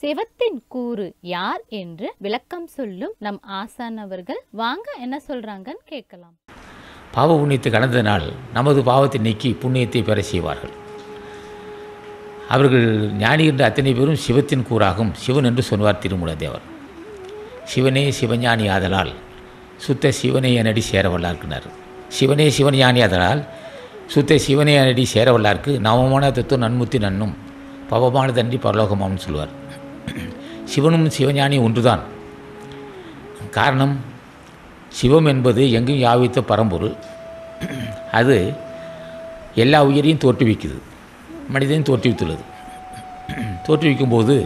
சிவத்தின் கூறு யார் என்று விளக்கம் சொல்லும் நம் ஆசான் அவர்கள் வாங்க என்ன சொல்றாங்கன்னு கேட்கலாம் பாவ புண்ணியத்தை கடந்ததினால் நமது பாவத்தை நீக்கி புண்ணியத்தை பெற செய்வார்கள் அவர்கள் ஞானி என்ற அத்தனை பேரும் சிவத்தின் கூறாகும் சிவன் என்று சொல்வார் திருமூலதேவர் சிவனே சிவஞானி ஆதலால் சுத்த சிவனே எனடி சேர வல்லார்க்கினார் சிவனே சிவஞானி ஆதலால் சுத்த சிவனே எனடி சேர வல்லார்க்கு நவமான தத்துவம் நன்முத்தி நன்னும் பவமானதன்றி பரலோகமாம்னு சொல்வார் சிவனும் சிவஞானியும் ஒன்றுதான் காரணம் சிவம் என்பது எங்கும் யாவித்த பரம்பொருள் அது எல்லா உயிரையும் தோற்றுவிக்குது மனிதனையும் தோற்றுவித்துள்ளது தோற்றுவிக்கும்போது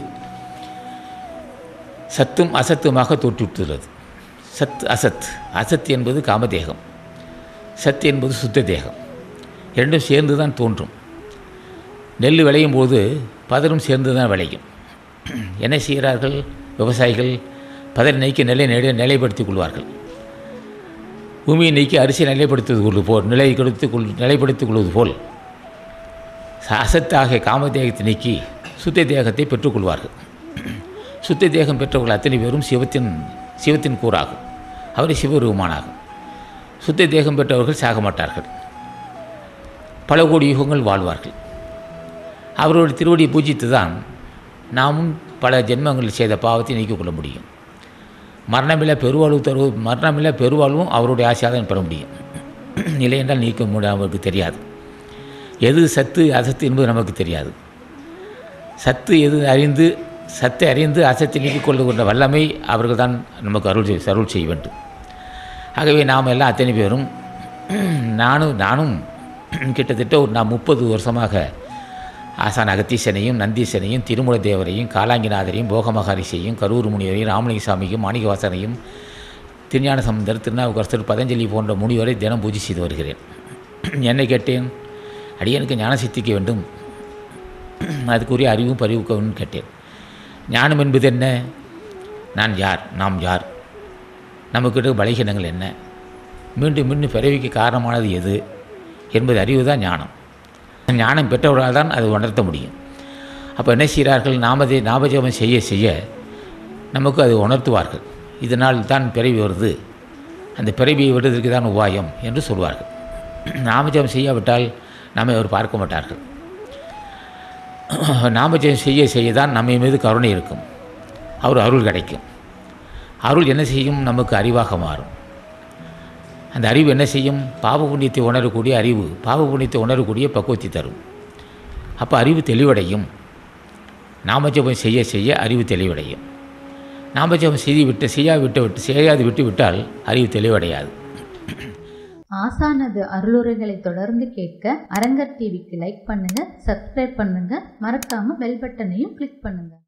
சத்தும் அசத்துமாக தோற்றுவித்துள்ளது சத் அசத் அசத் என்பது காமதேகம் சத் என்பது சுத்த தேகம் இரண்டும் சேர்ந்து தான் தோன்றும் நெல் விளையும் போது பதரும் சேர்ந்து தான் விளையும் என்ன செய்கிறார்கள் விவசாயிகள் பதரை நீக்கி நிலை நிலை நிலைப்படுத்திக் கொள்வார்கள் பூமியை நீக்கி அரிசி நிலைப்படுத்திக் கொள்வது போல் நிலை கொடுத்து கொள் நிலைப்படுத்திக் கொள்வது போல் அசத்தாக காமதேகத்தை நீக்கி சுத்த தேகத்தை பெற்றுக்கொள்வார்கள் சுத்த தேகம் பெற்றவர்கள் அத்தனை பேரும் சிவத்தின் சிவத்தின் கூறாகும் அவரை சிவரூபமானாகும் சுத்த தேகம் பெற்றவர்கள் சாக மாட்டார்கள் பல கோடி யுகங்கள் வாழ்வார்கள் அவருடைய திருவடியை பூஜித்து தான் நாமும் பல ஜென்மங்களில் செய்த பாவத்தை நீக்கிக் கொள்ள முடியும் மரணமில்ல பெருவாழ்வு தருவ மரணமில்ல பெருவாழ்வும் அவருடைய ஆசையாக தான் பெற முடியும் இல்லை என்றால் நீக்க முடியும் அவருக்கு தெரியாது எது சத்து அசத்து என்பது நமக்கு தெரியாது சத்து எது அறிந்து சத்தை அறிந்து அசத்தை நீக்கிக் கொள்ளுகின்ற வல்லமை அவர்கள் தான் நமக்கு அருள் செய் அருள் செய்ய வேண்டும் ஆகவே நாம் எல்லாம் அத்தனை பேரும் நானும் நானும் கிட்டத்தட்ட ஒரு நான் முப்பது வருஷமாக ஆசான் அகத்தீசனையும் நந்தீசனையும் திருமூல தேவரையும் காலாங்கிநாதரையும் போகமகாரிஷையும் கரூர் முனிவரையும் ராமலிங்க சாமியும் மாணிகவாசனையும் திருஞான சம்பந்தர் திருநாவுக்கரசர் பதஞ்சலி போன்ற முனிவரை தினம் பூஜை செய்து வருகிறேன் என்னை கேட்டேன் அடியனுக்கு ஞான சித்திக்க வேண்டும் அதுக்குரிய அறிவும் பறிவுக்கவும் கேட்டேன் ஞானம் என்பது என்ன நான் யார் நாம் யார் நமக்கிட்ட பலகீனங்கள் என்ன மீண்டும் மீண்டும் பிறவிக்கு காரணமானது எது என்பது அறிவு தான் ஞானம் ஞானம் பெற்றவர்களால் தான் அது உணர்த்த முடியும் அப்போ என்ன செய்கிறார்கள் நாமதே ஞாபகம் செய்ய செய்ய நமக்கு அது உணர்த்துவார்கள் இதனால் தான் பிறவி வருது அந்த பிறவியை விடுவதற்கு தான் உபாயம் என்று சொல்வார்கள் நாமஜபம் செய்யாவிட்டால் நம்மை அவர் பார்க்க மாட்டார்கள் நாமஜபம் செய்ய செய்ய தான் நம்ம மீது கருணை இருக்கும் அவர் அருள் கிடைக்கும் அருள் என்ன செய்யும் நமக்கு அறிவாக மாறும் அந்த அறிவு என்ன செய்யும் பாவ புண்ணியத்தை உணரக்கூடிய அறிவு பாவ புண்ணியத்தை உணரக்கூடிய பக்குவத்தை தரும் அப்போ அறிவு தெளிவடையும் நாமஜபம் செய்ய செய்ய அறிவு தெளிவடையும் நாமஜபம் செய்து விட்டு செய்யா விட்டு விட்டு செய்யாது விட்டு விட்டால் அறிவு தெளிவடையாது ஆசானது அருளுரைகளை தொடர்ந்து கேட்க அரங்கர் டிவிக்கு லைக் பண்ணுங்க சப்ஸ்கிரைப் பண்ணுங்க மறக்காம பெல் பட்டனையும் கிளிக் பண்ணுங்க